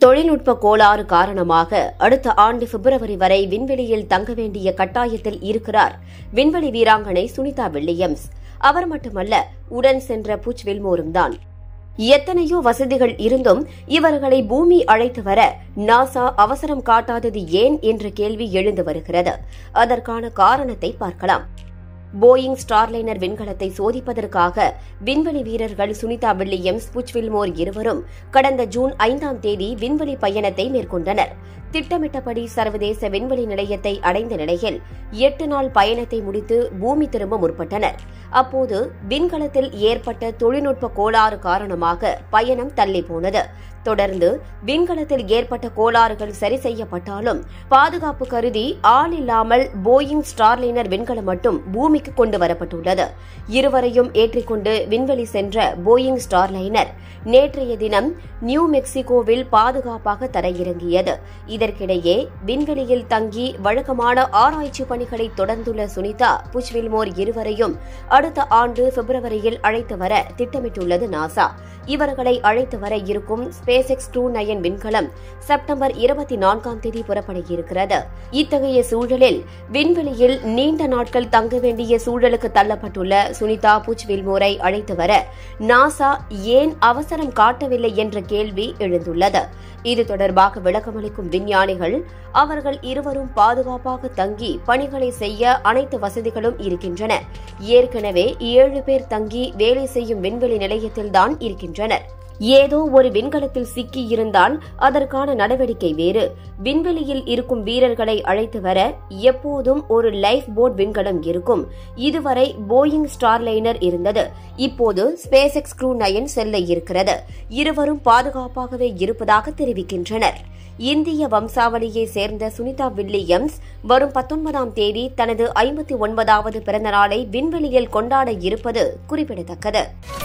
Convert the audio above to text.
தொழில்நுட்ப கோளாறு காரணமாக அடுத்த ஆண்டு பிப்ரவரி வரை விண்வெளியில் தங்க வேண்டிய கட்டாயத்தில் இருக்கிறார் விண்வெளி வீராங்கனை சுனிதா வில்லியம்ஸ் அவர் மட்டுமல்ல உடன் சென்ற புச் வில்மோரும் தான் எத்தனையோ வசதிகள் இருந்தும் இவர்களை பூமி அழைத்து வர நாசா அவசரம் காட்டாதது ஏன் என்ற கேள்வி எழுந்து வருகிறது அதற்கான காரணத்தை பார்க்கலாம் போயிங் ஸ்டார்லைனர் விண்கலத்தை சோதிப்பதற்காக விண்வெளி வீரர்கள் சுனிதா வில்லியம்ஸ் புச்வில்மோர் இருவரும் கடந்த ஜூன் ஐந்தாம் தேதி விண்வெளி பயணத்தை மேற்கொண்டனர் திட்டமிட்டபடி சர்வதேச விண்வெளி நிலையத்தை அடைந்த நிலையில் எட்டு நாள் பயணத்தை முடித்து பூமி திரும்ப முற்பட்டனர் அப்போது விண்கலத்தில் ஏற்பட்ட தொழில்நுட்ப கோளாறு காரணமாக பயணம் தள்ளி போனது தொடர்ந்து விண்கலத்தில் ஏற்பட்ட கோளாறுகள் சரி செய்யப்பட்டாலும் பாதுகாப்பு கருதி ஆள் இல்லாமல் போயிங் ஸ்டார்லைனர் விண்கலம் மட்டும் பூமிக்கு கொண்டு வரப்பட்டுள்ளது இருவரையும் ஏற்றிக்கொண்டு விண்வெளி சென்ற போயிங் ஸ்டார்லைனர் நேற்றைய தினம் நியூ மெக்சிகோவில் பாதுகாப்பாக தரையிறங்கியது இதற்கிடையே விண்வெளியில் தங்கி வழக்கமான ஆராய்ச்சி பணிகளை தொடர்ந்துள்ள சுனிதா புஷ்வில்மோர் இருவரையும் அடுத்த ஆண்டு பிப்ரவரியில் அழைத்து வர திட்டமிட்டுள்ளது நாசா இவர்களை அழைத்து வர இருக்கும் ஸ்பேஸ் எக்ஸ் டூ நயன் விண்கலம் செப்டம்பர் இருபத்தி நான்காம் தேதி புறப்பட இருக்கிறது இத்தகைய சூழலில் விண்வெளியில் நீண்ட நாட்கள் தங்க வேண்டிய சூழலுக்கு தள்ளப்பட்டுள்ள சுனிதா புச் வில்மோரை அழைத்து வர நாசா ஏன் அவசரம் காட்டவில்லை என்ற கேள்வி எழுந்துள்ளது இது தொடர்பாக விளக்கமளிக்கும் விஞ்ஞானிகள் அவர்கள் இருவரும் பாதுகாப்பாக தங்கி பணிகளை செய்ய அனைத்து வசதிகளும் இருக்கின்றன ஏற்கனவே ஏழு பேர் தங்கி வேலை செய்யும் விண்வெளி நிலையத்தில்தான் இருக்கின்றனர் ஏதோ ஒரு விண்கலத்தில் சிக்கி இருந்தால் அதற்கான நடவடிக்கை வேறு விண்வெளியில் இருக்கும் வீரர்களை அழைத்து வர எப்போதும் ஒரு லைஃப் போட் விண்கலம் இருக்கும் இதுவரை போயிங் ஸ்டார்லைனர் இருந்தது இப்போது ஸ்பேஸ் எக்ஸ் க்ரூ நயன் செல்ல இருக்கிறது இருவரும் பாதுகாப்பாகவே இருப்பதாக தெரிவிக்கின்றனர் இந்திய வம்சாவளியை சேர்ந்த சுனிதா வில்லியம்ஸ் வரும் பத்தொன்பதாம் தேதி தனது ஐம்பத்தி ஒன்பதாவது பிறந்தநாளை விண்வெளியில் கொண்டாட இருப்பது குறிப்பிடத்தக்கது